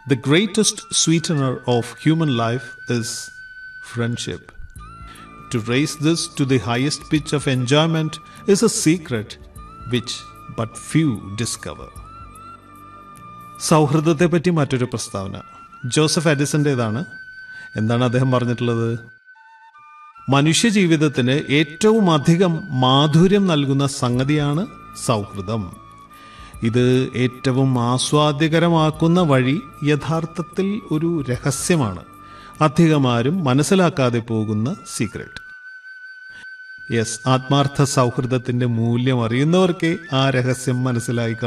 The greatest sweetener of human life is friendship. To raise this to the highest pitch of enjoyment is a secret which but few discover. സൗഹൃദത്തെ പറ്റി മറ്റൊരു പ്രസ്താവന Joseph എഡിസന്റേതാണ് എന്താണ് അദ്ദേഹം പറഞ്ഞിട്ടുള്ളത് മനുഷ്യ ജീവിതത്തിന് ഏറ്റവും അധികം മാധുര്യം നൽകുന്ന സംഗതിയാണ് സൗഹൃദം ഇത് ഏറ്റവും ആസ്വാദ്യകരമാക്കുന്ന വഴി യഥാർത്ഥത്തിൽ ഒരു രഹസ്യമാണ് അധികമാരും മനസ്സിലാക്കാതെ പോകുന്ന സീക്രട്ട് യെസ് ആത്മാർത്ഥ സൗഹൃദത്തിന്റെ മൂല്യം അറിയുന്നവർക്കേ ആ രഹസ്യം മനസ്സിലായി